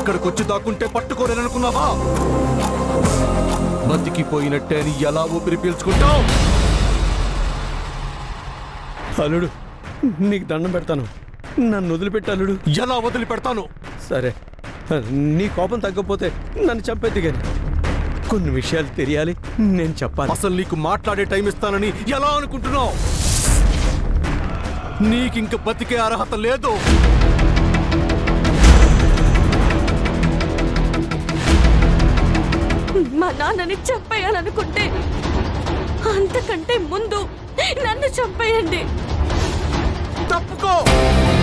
ఇక్కడికొచ్చి దాక్కుంటే పట్టుకోలేననుకున్నావా బతికిపోయినట్టే అని ఎలా ఊపిరి పీల్చుకుంటావు అల్లుడు నీకు దండం పెడతాను నన్ను వదిలిపెట్టు అల్లుడు ఎలా వదిలిపెడతాను సరే నీ కోపం తగ్గకపోతే నన్ను చంపేది కానీ కొన్ని విషయాలు తెలియాలి నేను చెప్పాలి అసలు నీకు మాట్లాడే టైం ఇస్తానని ఎలా అనుకుంటున్నావు నీకింక బతికే అర్హత లేదు మా నాన్నని చంపేయాలనుకుంటే అంతకంటే ముందు నన్ను చంపేయండి తప్పుకో